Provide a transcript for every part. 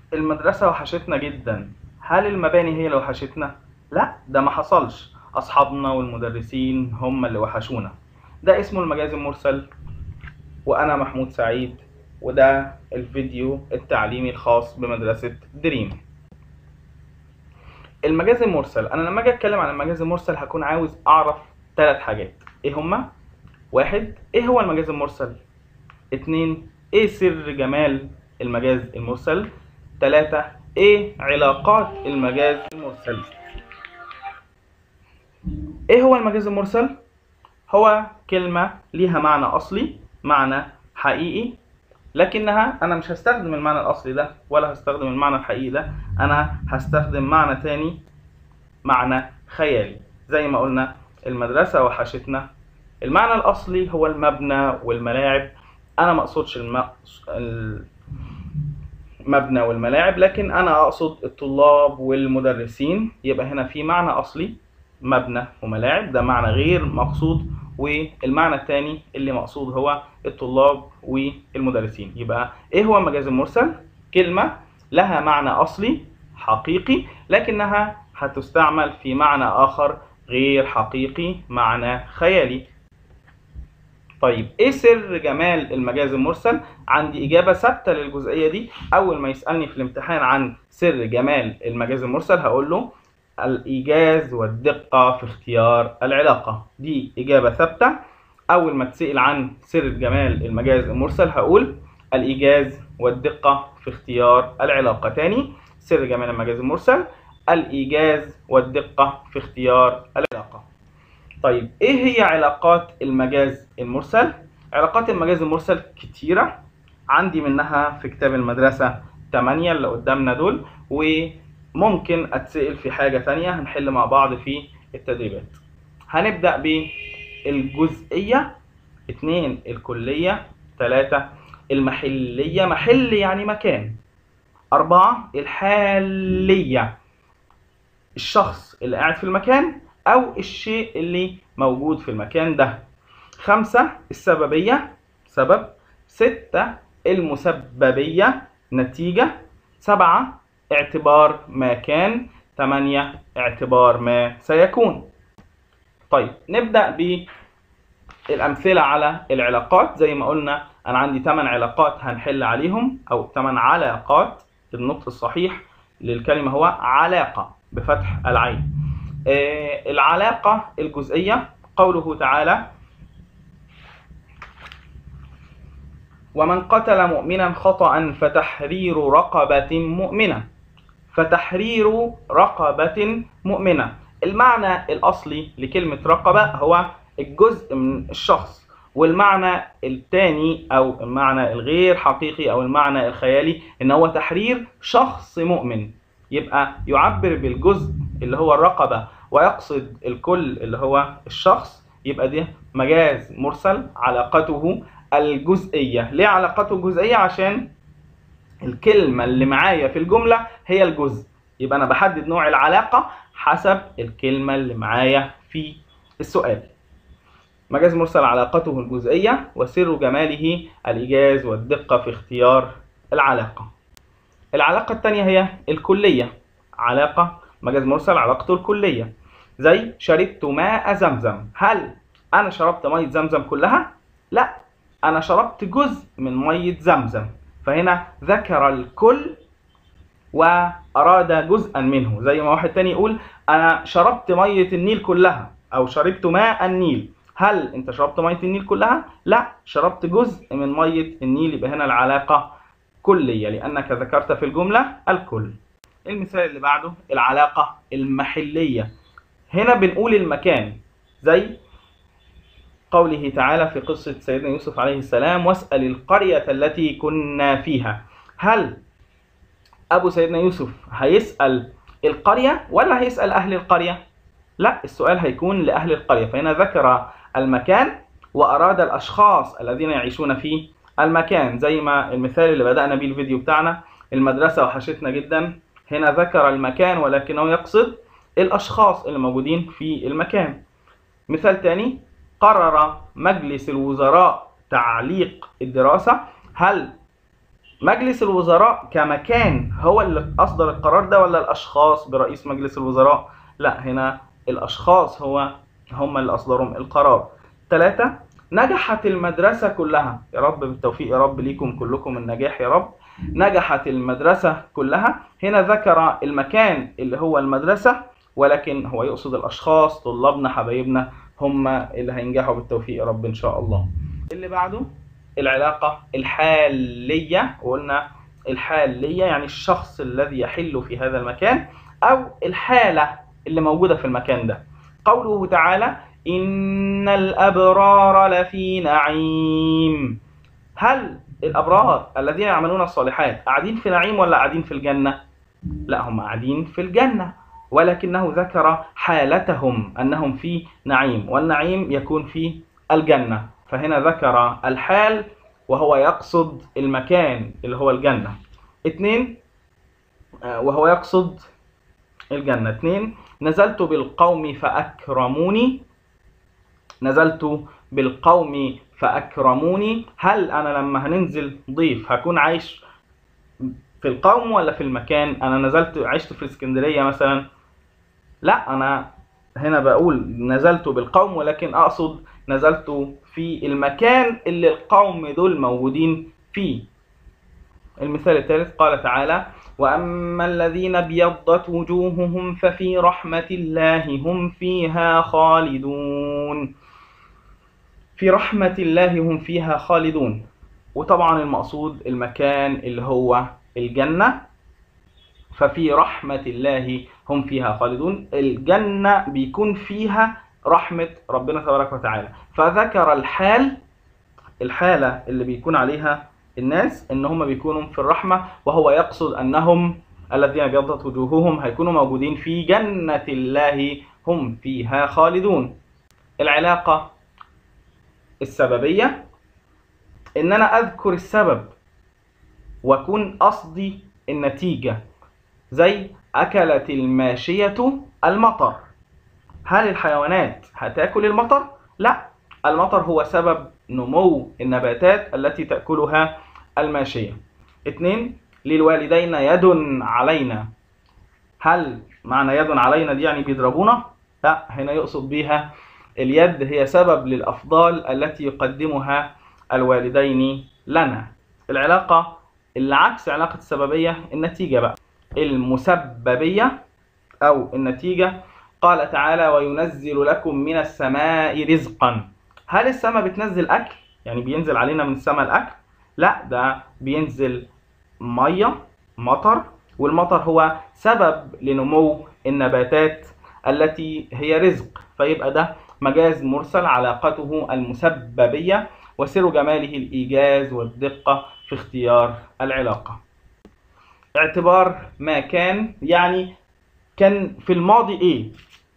المدرسة وحشتنا جدا هل المباني هي اللي وحشتنا؟ لا ده ما حصلش أصحابنا والمدرسين هم اللي وحشونا ده اسمه المجاز المرسل وأنا محمود سعيد وده الفيديو التعليمي الخاص بمدرسة دريم المجاز المرسل أنا لما أجي أتكلم عن المجاز المرسل هكون عاوز أعرف ثلاث حاجات إيه هما؟ واحد إيه هو المجاز المرسل؟ اتنين إيه سر جمال المجاز المرسل؟ تلاتة ايه علاقات المجاز المرسل ايه هو المجاز المرسل هو كلمة ليها معنى اصلي معنى حقيقي لكنها انا مش هستخدم المعنى الاصلي ده ولا هستخدم المعنى الحقيقي ده انا هستخدم معنى تاني معنى خيالي زي ما قلنا المدرسة وحشتنا المعنى الاصلي هو المبنى والملاعب انا ما اقصدش الم... المبنى والملاعب لكن انا اقصد الطلاب والمدرسين يبقى هنا في معنى اصلي مبنى وملاعب ده معنى غير مقصود والمعنى الثاني اللي مقصود هو الطلاب والمدرسين يبقى ايه هو المجاز المرسل كلمة لها معنى اصلي حقيقي لكنها هتستعمل في معنى اخر غير حقيقي معنى خيالي طيب ايه سر جمال المجاز المرسل عندي اجابه ثابته للجزئيه دي اول ما يسالني في الامتحان عن سر جمال المجاز المرسل هقول له الايجاز والدقه في اختيار العلاقه دي اجابه ثابته اول ما تسال عن سر جمال المجاز المرسل هقول الايجاز والدقه في اختيار العلاقه تاني سر جمال المجاز المرسل الايجاز والدقه في اختيار العلاقه طيب ايه هي علاقات المجاز المرسل علاقات المجاز المرسل كتيرة عندي منها في كتاب المدرسة 8 اللي قدامنا دول وممكن اتسأل في حاجة تانية هنحل مع بعض في التدريبات هنبدأ بالجزئية اتنين الكلية تلاتة المحلية محل يعني مكان أربعة الحالية الشخص اللي قاعد في المكان أو الشيء اللي موجود في المكان ده خمسة السببية سبب ستة المسببية نتيجة سبعة اعتبار ما كان ثمانية اعتبار ما سيكون طيب نبدأ بالأمثلة على العلاقات زي ما قلنا أنا عندي 8 علاقات هنحل عليهم أو 8 علاقات النطق الصحيح للكلمة هو علاقة بفتح العين آه العلاقة الجزئية قوله تعالى ومن قتل مؤمنا خطأ فتحرير رقبة مؤمنة فتحرير رقبة مؤمنة المعنى الأصلي لكلمة رقبة هو الجزء من الشخص والمعنى الثاني أو المعنى الغير حقيقي أو المعنى الخيالي إن هو تحرير شخص مؤمن يبقى يعبر بالجزء اللي هو الرقبة ويقصد الكل اللي هو الشخص يبقى ده مجاز مرسل علاقته الجزئية ليه علاقته الجزئية عشان الكلمة اللي معايا في الجملة هي الجزء يبقى أنا بحدد نوع العلاقة حسب الكلمة اللي معايا في السؤال مجاز مرسل علاقته الجزئية وسر جماله الإيجاز والدقة في اختيار العلاقة العلاقة الثانية هي الكلية علاقة مجاز مرسل علاقته الكلية زي شربت ماء زمزم هل أنا شربت مية زمزم كلها؟ لا أنا شربت جزء من مية زمزم فهنا ذكر الكل وأراد جزءا منه زي ما واحد تاني يقول أنا شربت مية النيل كلها أو شربت ماء النيل هل أنت شربت مية النيل كلها؟ لا شربت جزء من مية النيل يبقى هنا العلاقة كلية لأنك ذكرت في الجملة الكل المثال اللي بعده العلاقة المحلية هنا بنقول المكان زي قوله تعالى في قصة سيدنا يوسف عليه السلام واسأل القرية التي كنا فيها هل أبو سيدنا يوسف هيسأل القرية ولا هيسأل أهل القرية لا السؤال هيكون لأهل القرية فهنا ذكر المكان وأراد الأشخاص الذين يعيشون في المكان زي ما المثال اللي بدأنا بيه الفيديو بتاعنا المدرسة وحشتنا جدا هنا ذكر المكان ولكنه يقصد الأشخاص اللي موجودين في المكان مثال تاني قرر مجلس الوزراء تعليق الدراسة هل مجلس الوزراء كمكان هو اللي أصدر القرار ده ولا الأشخاص برئيس مجلس الوزراء لا هنا الأشخاص هو هم اللي أصدروا القرار ثلاثة نجحت المدرسة كلها يا رب بالتوفيق يا رب ليكم كلكم النجاح يا رب نجحت المدرسة كلها هنا ذكر المكان اللي هو المدرسة ولكن هو يقصد الأشخاص طلابنا حبايبنا هم اللي هينجحوا بالتوفيق يا رب إن شاء الله اللي بعده العلاقة الحالية وقلنا الحالية يعني الشخص الذي يحل في هذا المكان أو الحالة اللي موجودة في المكان ده قوله تعالى إن الأبرار لفي نعيم هل الأبرار الذين يعملون الصالحات قاعدين في نعيم ولا قاعدين في الجنة؟ لا هم قاعدين في الجنة ولكنه ذكر حالتهم أنهم في نعيم والنعيم يكون في الجنة فهنا ذكر الحال وهو يقصد المكان اللي هو الجنة اثنين وهو يقصد الجنة اثنين نزلت بالقوم فأكرموني نزلت بالقوم فأكرموني هل أنا لما هننزل ضيف هكون عايش في القوم ولا في المكان أنا نزلت عشت في اسكندرية مثلا لا أنا هنا بقول نزلت بالقوم ولكن أقصد نزلت في المكان اللي القوم دول موجودين فيه المثال الثالث قال تعالى وأما الذين ابيضت وجوههم ففي رحمة الله هم فيها خالدون في رحمة الله هم فيها خالدون وطبعا المقصود المكان اللي هو الجنة ففي رحمة الله هم فيها خالدون الجنة بيكون فيها رحمة ربنا تبارك وتعالى فذكر الحال الحالة اللي بيكون عليها الناس ان هم بيكونوا في الرحمة وهو يقصد انهم الذين ابيضت وجوههم هيكونوا موجودين في جنة الله هم فيها خالدون العلاقة السببية ان انا اذكر السبب واكون قصدي النتيجة زي اكلت الماشية المطر هل الحيوانات هتاكل المطر؟ لا المطر هو سبب نمو النباتات التي تأكلها الماشية اثنين للوالدين يد علينا هل معنى يد علينا دي يعني بيضربونا؟ لا هنا يقصد بها اليد هي سبب للأفضال التي يقدمها الوالدين لنا العلاقة اللي عكس علاقة السببية النتيجة بقى المسببية أو النتيجة قال تعالى وينزل لكم من السماء رزقا هل السماء بتنزل أكل؟ يعني بينزل علينا من السماء الأكل؟ لا ده بينزل مية مطر والمطر هو سبب لنمو النباتات التي هي رزق فيبقى ده مجاز مرسل علاقته المسببية وسر جماله الإيجاز والدقة في اختيار العلاقة اعتبار ما كان يعني كان في الماضي ايه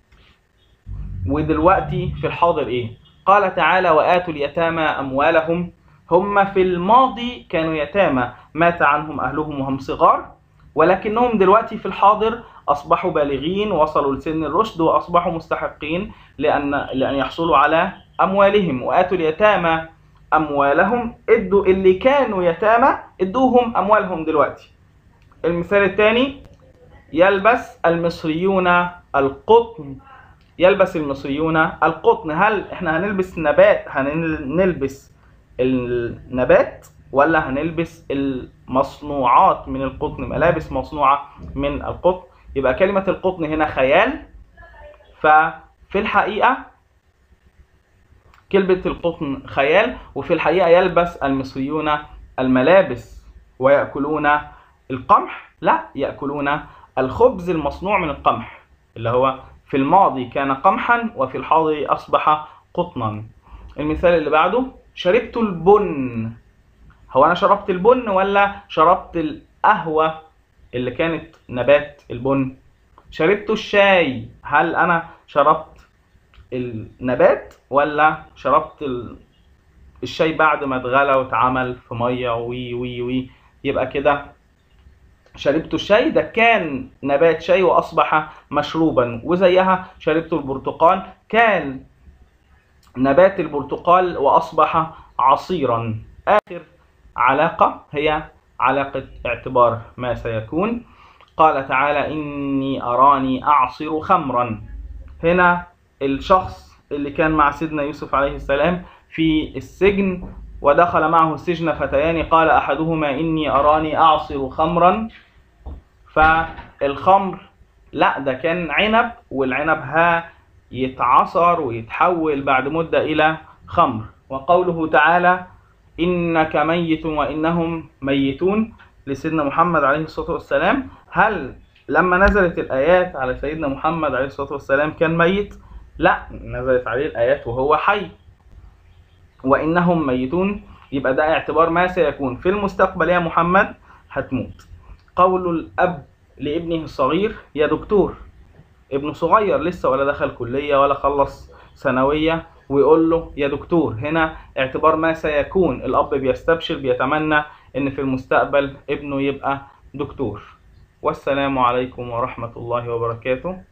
ودلوقتي في الحاضر ايه قال تعالى وآتوا اليتامى أموالهم هم في الماضي كانوا يتامى مات عنهم أهلهم وهم صغار ولكنهم دلوقتي في الحاضر أصبحوا بالغين وصلوا لسن الرشد وأصبحوا مستحقين لأن لأن يحصلوا على أموالهم وآتوا اليتامى أموالهم ادوا اللي كانوا يتامى ادوهم أموالهم دلوقتي المثال الثاني يلبس المصريون القطن يلبس المصريون القطن هل احنا هنلبس نبات هنلبس النبات ولا هنلبس المصنوعات من القطن ملابس مصنوعة من القطن يبقى كلمة القطن هنا خيال ففي الحقيقة كلمة القطن خيال وفي الحقيقة يلبس المصريون الملابس ويأكلون القمح لا يأكلون الخبز المصنوع من القمح اللي هو في الماضي كان قمحا وفي الحاضر أصبح قطنا المثال اللي بعده شربت البن هو أنا شربت البن ولا شربت القهوة اللي كانت نبات البن شربت الشاي هل أنا شربت النبات ولا شربت الشاي بعد ما اتغلى واتعمل في ميه وي وي وي يبقى كده شربت الشاي ده كان نبات شاي واصبح مشروبا وزيها شربت البرتقال كان نبات البرتقال واصبح عصيرا اخر علاقه هي علاقة اعتبار ما سيكون قال تعالى إني أراني أعصر خمرا هنا الشخص اللي كان مع سيدنا يوسف عليه السلام في السجن ودخل معه السجن فتيان قال أحدهما إني أراني أعصر خمرا فالخمر لا ده كان عنب والعنب ها يتعصر ويتحول بعد مدة إلى خمر وقوله تعالى إنك ميت وإنهم ميتون لسيدنا محمد عليه الصلاة والسلام هل لما نزلت الآيات على سيدنا محمد عليه الصلاة والسلام كان ميت؟ لا نزلت عليه الآيات وهو حي وإنهم ميتون يبقى ده اعتبار ما سيكون في المستقبل يا محمد هتموت قول الأب لابنه الصغير يا دكتور ابنه صغير لسه ولا دخل كلية ولا خلص ثانوية ويقول له يا دكتور هنا اعتبار ما سيكون الأب بيستبشر بيتمنى إن في المستقبل ابنه يبقى دكتور والسلام عليكم ورحمة الله وبركاته